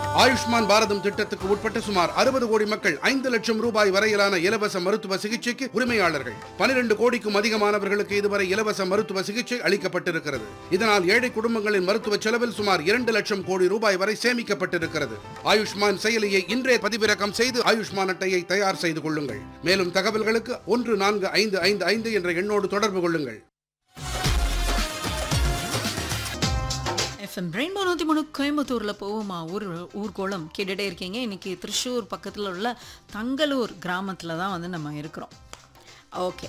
ஆயுஷ்மான் பாரதம் திட்டத்துக்கு உட்பட்ட சுமார் அறுபது கோடி மக்கள் ஐந்து லட்சம் ரூபாய் வரையிலான இலவச மருத்துவ சிகிச்சைக்கு உரிமையாளர்கள் பனிரெண்டு கோடிக்கும் அதிகமானவர்களுக்கு இதுவரை இலவச மருத்துவ சிகிச்சை அளிக்கப்பட்டிருக்கிறது இதனால் ஏழை குடும்பங்களின் மருத்துவ செலவில் சுமார் இரண்டு லட்சம் கோடி ரூபாய் வரை சேமிக்கப்பட்டிருக்கிறது ஆயுஷ்மான் செயலியை இன்றே பதிவிறக்கம் செய்து ஆயுஷ்மான் அட்டையை தயார் செய்து கொள்ளுங்கள் மேலும் தகவல்களுக்கு ஒன்று நான்கு ஐந்து ஐந்து ஐந்து என்ற எண்ணோடு தொடர்பு கொள்ளுங்கள் எஃப்எம் ரெயின்போ நூற்றி மூணு கோயம்புத்தூரில் போவோமா ஊர் ஊர்கோளம் கேட்டுகிட்டே இருக்கீங்க இன்றைக்கி திருச்சூர் பக்கத்தில் உள்ள தங்கலூர் கிராமத்தில் தான் வந்து நம்ம இருக்கிறோம் ஓகே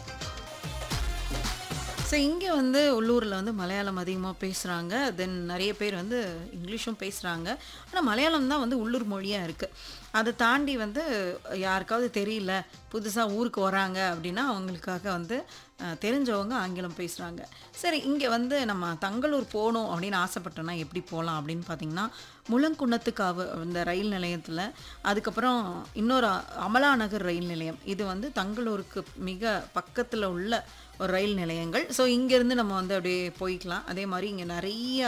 ஸோ இங்கே வந்து உள்ளூரில் வந்து மலையாளம் அதிகமாக பேசுகிறாங்க தென் நிறைய பேர் வந்து இங்கிலீஷும் பேசுகிறாங்க ஆனால் மலையாளம் தான் வந்து உள்ளூர் மொழியாக இருக்குது அதை தாண்டி வந்து யாருக்காவது தெரியல புதுசாக ஊருக்கு வராங்க அப்படின்னா அவங்களுக்காக வந்து அஹ், தெரிஞ்சவங்க ஆங்கிலம் பேசுகிறாங்க சரி இங்கே வந்து நம்ம தங்களூர் போகணும் அப்படின்னு ஆசைப்பட்டோன்னா எப்படி போகலாம் அப்படின்னு பார்த்தீங்கன்னா முழங்குன்னத்துக்காவு இந்த ரயில் நிலையத்தில் அதுக்கப்புறம் இன்னொரு அமலா நகர் ரயில் நிலையம் இது வந்து தங்களூருக்கு மிக பக்கத்தில் உள்ள ஒரு ரயில் நிலையங்கள் ஸோ இங்கேருந்து நம்ம வந்து அப்படியே போய்க்கலாம் அதே மாதிரி இங்கே நிறைய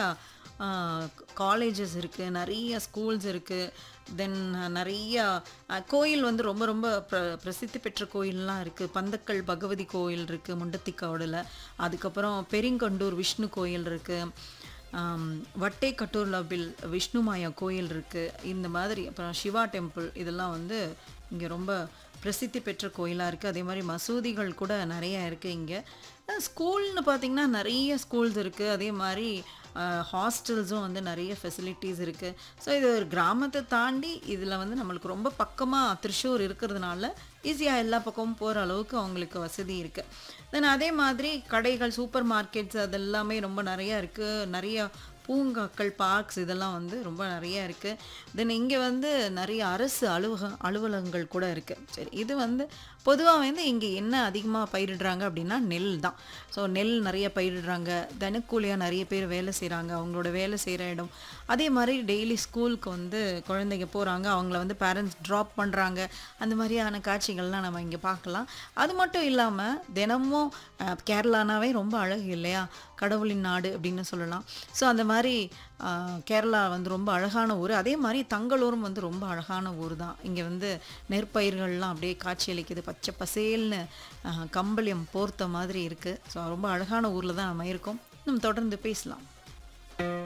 காலேஜஸ் இருக்குது நிறைய ஸ்கூல்ஸ் இருக்குது தென் நிறைய அஹ், கோயில் வந்து ரொம்ப ரொம்ப பிர பிரசித்தி பெற்ற கோயில்லாம் இருக்குது பந்தக்கல் பகவதி கோயில் இருக்குது முண்டத்திக்காவடில் அதுக்கப்புறம் பெரிங்கண்டூர் விஷ்ணு கோயில் இருக்குது ஆம், வட்டை கட்டூர்லபில் விஷ்ணுமாயா கோயில் இருக்குது இந்த மாதிரி அப்புறம் சிவா டெம்பிள் இதெல்லாம் வந்து இங்கே ரொம்ப பிரசித்தி பெற்ற கோயிலாக இருக்குது அதே மாதிரி மசூதிகள் கூட நிறைய இருக்குது இங்கே ஸ்கூல்னு பார்த்திங்கன்னா நிறைய ஸ்கூல்ஸ் இருக்குது அதே மாதிரி ஹாஸ்டல்ஸும் வந்து நிறைய ஃபெசிலிட்டிஸ் இருக்குது ஸோ இது ஒரு கிராமத்தை தாண்டி இதில் வந்து நம்மளுக்கு ரொம்ப பக்கமாக திருச்சூர் இருக்கிறதுனால ஈஸியாக எல்லா பக்கமும் போகிற அளவுக்கு அவங்களுக்கு வசதி இருக்குது தென் அதே மாதிரி கடைகள் சூப்பர் மார்க்கெட்ஸ் அதெல்லாமே ரொம்ப நிறையா இருக்குது நிறைய பூங்காக்கள் பார்க்ஸ் இதெல்லாம் வந்து ரொம்ப நிறைய இருக்குது தென் இங்கே வந்து நிறைய அரசு அலுவக அலுவலகங்கள் கூட இருக்குது சரி இது வந்து பொதுவாக வந்து இங்கே என்ன அதிகமாக பயிரிடுறாங்க அப்படின்னா நெல் தான் ஸோ நெல் நிறைய பயிரிடுறாங்க தினக்கூலியாக நிறைய பேர் வேலை செய்கிறாங்க அவங்களோட வேலை செய்கிற இடம் அதே மாதிரி டெய்லி ஸ்கூலுக்கு வந்து குழந்தைங்க போகிறாங்க அவங்கள வந்து பேரண்ட்ஸ் ட்ராப் பண்ணுறாங்க அந்த மாதிரியான காட்சிகள்லாம் நம்ம இங்கே பார்க்கலாம் அது மட்டும் இல்லாமல் தினமும் அஹ், கேரளானாவே ரொம்ப அழகு இல்லையா கடவுளின் நாடு அப்படின்னு சொல்லலாம் ஸோ அந்த மாதிரி ஆஹ், கேரளா வந்து ரொம்ப அழகான ஊர் அதே மாதிரி தங்களூரும் வந்து ரொம்ப அழகான ஊர் தான் இங்கே வந்து நெற்பயிர்கள்லாம் அப்படியே காட்சியளிக்குது பச்சை பசேல்னு ஆஹ், கம்பளியம் போர்த்த மாதிரி இருக்குது ஸோ ரொம்ப அழகான ஊரில் தான் நம்ம இருக்கோம் நம்ம தொடர்ந்து பேசலாம்